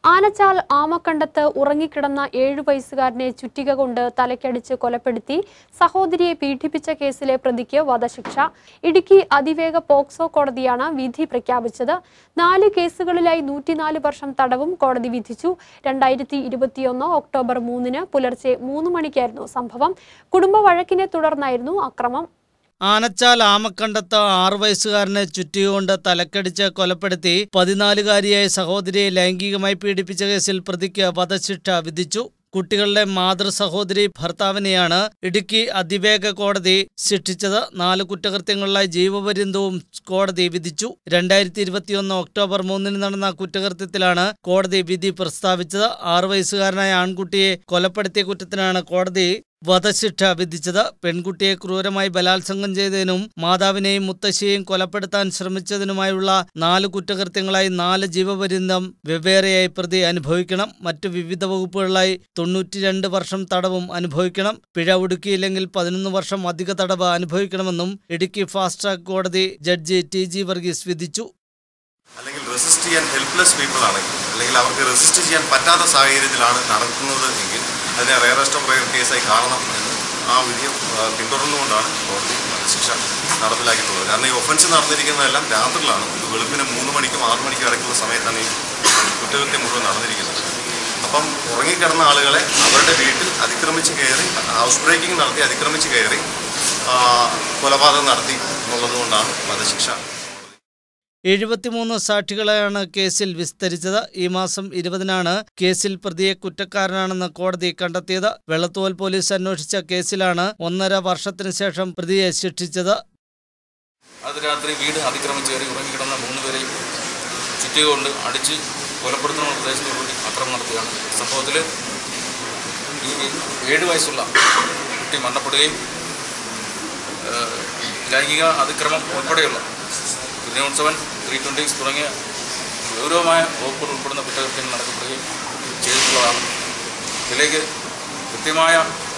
ആനച്ചാൽ ആമക്കണ്ടത്ത് ഉറങ്ങിക്കിടന്ന ഏഴു വയസ്സുകാരനെ ചുറ്റിക കൊണ്ട് തലയ്ക്കടിച്ച് കൊലപ്പെടുത്തി സഹോദരിയെ പീഡിപ്പിച്ച കേസിലെ പ്രതിക്ക് വധശിക്ഷ ഇടുക്കി അതിവേഗ പോക്സോ കോടതിയാണ് വിധി പ്രഖ്യാപിച്ചത് നാല് കേസുകളിലായി നൂറ്റിനാല് വർഷം തടവും കോടതി വിധിച്ചു രണ്ടായിരത്തി ഇരുപത്തിയൊന്ന് ഒക്ടോബർ മൂന്നിന് പുലർച്ചെ മൂന്ന് മണിക്കായിരുന്നു സംഭവം കുടുംബ വഴക്കിനെ തുടർന്നായിരുന്നു അക്രമം ആനച്ചാൽ ആമക്കണ്ടത്ത് ആറു വയസ്സുകാരനെ ചുറ്റികൊണ്ട് തലക്കടിച്ച് കൊലപ്പെടുത്തി പതിനാലുകാരിയായ സഹോദരിയെ ലൈംഗികമായി പീഡിപ്പിച്ച കേസിൽ പ്രതിക്ക് വധശിക്ഷ വിധിച്ചു കുട്ടികളുടെ മാതൃ സഹോദരി ഭർത്താവിനെയാണ് ഇടുക്കി അതിവേഗ കോടതി ശിക്ഷിച്ചത് നാല് കുറ്റകൃത്യങ്ങളിലായി ജീവപര്യന്തവും കോടതി വിധിച്ചു രണ്ടായിരത്തി ഇരുപത്തിയൊന്ന് ഒക്ടോബർ മൂന്നിന് നടന്ന കുറ്റകൃത്യത്തിലാണ് കോടതി വിധി പ്രസ്താവിച്ചത് ആറു വയസ്സുകാരനായ ആൺകുട്ടിയെ കൊലപ്പെടുത്തിയ കുറ്റത്തിനാണ് കോടതി വധശിക്ഷ വിധിച്ചത് പെൺകുട്ടിയെ ക്രൂരമായി ബലാത്സംഗം ചെയ്തതിനും മാതാവിനെയും മുത്തശ്ശിയെയും കൊലപ്പെടുത്താൻ ശ്രമിച്ചതിനുമായുള്ള നാല് കുറ്റകൃത്യങ്ങളായി നാല് ജീവപര്യന്തം വെവ്വേറെയായി പ്രതി അനുഭവിക്കണം മറ്റു വിവിധ വകുപ്പുകളിലായി തൊണ്ണൂറ്റിരണ്ട് വർഷം തടവും അനുഭവിക്കണം പിഴ ഒടുക്കിയില്ലെങ്കിൽ പതിനൊന്ന് വർഷം അധിക തടവ് അനുഭവിക്കണമെന്നും ഇടുക്കി ഫാസ്റ്റ് ട്രാക്ക് കോടതി ജഡ്ജി ടി ജി വർഗീസ് വിധിച്ചു അല്ലെങ്കിൽ റെസിസ്റ്റ് ചെയ്യാൻ ഹെൽപ്ലെസ് പീപ്പിൾ ആണെങ്കിൽ അല്ലെങ്കിൽ അവർക്ക് റെസിസ്റ്റ് ചെയ്യാൻ പറ്റാത്ത സാഹചര്യത്തിലാണ് നടക്കുന്നത് എങ്കിൽ അതിനെ റയറസ്റ്റ് ഓഫ് റയർ കേസായി കാണണം എന്ന് ആ വിധിയെ ആ, പിന്തുടർന്നുകൊണ്ടാണ് കോടതി ശിക്ഷ നടപ്പിലാക്കിയിട്ടുള്ളത് കാരണം ഈ ഒഫൻസ് നടന്നിരിക്കുന്നതെല്ലാം രാത്രിയിലാണ് ഒരു വെളുപ്പിന് മൂന്ന് മണിക്കും ആറ് മണിക്കും ഇടയ്ക്കുള്ള സമയത്താണ് ഈ കുറ്റകൃത്യം മുഴുവൻ നടന്നിരിക്കുന്നത് അപ്പം ഉറങ്ങിക്കിടന്ന ആളുകളെ അവരുടെ വീട്ടിൽ അതിക്രമിച്ച് കയറി ഹൗസ് ബ്രേക്കിംഗ് നടത്തി അതിക്രമിച്ച് കയറി ആ, കൊലപാതകം നടത്തി എന്നുള്ളത് കൊണ്ടാണ് വധശിക്ഷ എഴുപത്തിമൂന്ന് സാക്ഷികളെയാണ് കേസിൽ വിസ്തരിച്ചത് ഈ മാസം ഇരുപതിനാണ് കേസിൽ പ്രതിയെ കുറ്റക്കാരനാണെന്ന് കോടതി കണ്ടെത്തിയത് വെള്ളത്തോൽ പോലീസ് അന്വേഷിച്ച കേസിലാണ് ഒന്നര വർഷത്തിനു ശേഷം പ്രതിയെ ശിക്ഷിച്ചത് അത് രാത്രി വീട് അതിക്രമിച്ച് കയറി ഉറങ്ങിക്കിടന്ന മൂന്ന് പേരെയും ചുറ്റിക കൊണ്ട് അടിച്ച് കൊലപ്പെടുത്തുന്ന പ്രദേശത്തോടുകൂടി ആക്രമണം നടത്തുകയാണ് സംഭവത്തിൽ ഈ ഏഴ് വയസ്സുള്ള കുട്ടി മരണപ്പെടുകയും ഏഹ്, ലൈംഗിക അതിക്രമം ഉൾപ്പെടെയുള്ള യൂണിയൻ സെവൻ ത്രീ ട്വൻറ്റി തുടങ്ങിയ ഗൗരവമായ വകുപ്പുകൾ ഉൾപ്പെടുന്ന കുറ്റകൃത്യങ്ങൾ നടക്കപ്പെടുകയും ചെയ്തിട്ടുള്ളതാണ് ഇതിലേക്ക് കൃത്യമായ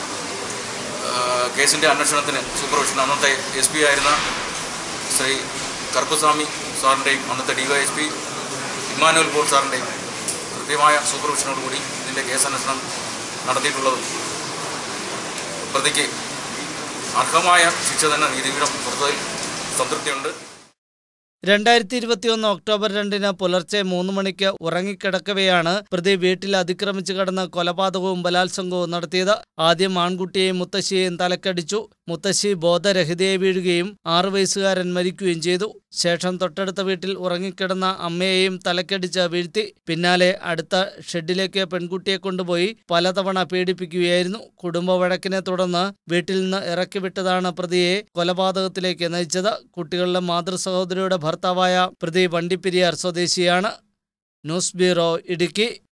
ഏഹ്, കേസിൻ്റെ അന്വേഷണത്തിന് സൂപ്പർവിഷൻ അന്നത്തെ എസ് പി ആയിരുന്ന ശ്രീ കറുപ്പസ്വാമി സാറിൻ്റെയും അന്നത്തെ D Y S P Emmanuel Paul സാറിൻ്റെയും കൃത്യമായ സൂപ്പർവിഷനോടുകൂടി ഇതിൻ്റെ കേസ് അന്വേഷണം നടത്തിയിട്ടുള്ളതും പ്രതിക്ക് അർഹമായ ശിക്ഷ തന്നെ നീതിപീഠം കൊടുത്തതിൽ സംതൃപ്തിയുണ്ട് രണ്ടായിരത്തി ഇരുപത്തിയൊന്ന് ഒക്ടോബർ രണ്ടിന് പുലർച്ചെ മൂന്ന് മണിക്ക് ഉറങ്ങിക്കിടക്കവെയാണ് പ്രതി വീട്ടിൽ അതിക്രമിച്ചു കടന്ന് കൊലപാതകവും ബലാത്സംഗവും നടത്തിയത് ആദ്യം ആൺകുട്ടിയെയും മുത്തശ്ശിയെയും തലക്കടിച്ചു മുത്തശ്ശി ബോധരഹിതയെ വീഴുകയും ആറു വയസ്സുകാരൻ മരിക്കുകയും ചെയ്തു ശേഷം തൊട്ടടുത്ത വീട്ടിൽ ഉറങ്ങിക്കിടന്ന അമ്മയെയും തലക്കടിച്ച് വീഴ്ത്തി പിന്നാലെ അടുത്ത ഷെഡിലേക്ക് പെൺകുട്ടിയെ കൊണ്ടുപോയി പലതവണ പീഡിപ്പിക്കുകയായിരുന്നു കുടുംബ വഴക്കിനെ തുടർന്ന് വീട്ടിൽ നിന്ന് ഇറക്കിവിട്ടതാണ് പ്രതിയെ കൊലപാതകത്തിലേക്ക് നയിച്ചത് കുട്ടികളുടെ മാതൃ സഹോദരിയുടെ ഭർത്താവായ പ്രതി വണ്ടിപ്പെരിയാർ സ്വദേശിയാണ് ന്യൂസ് ബ്യൂറോ ഇടുക്കി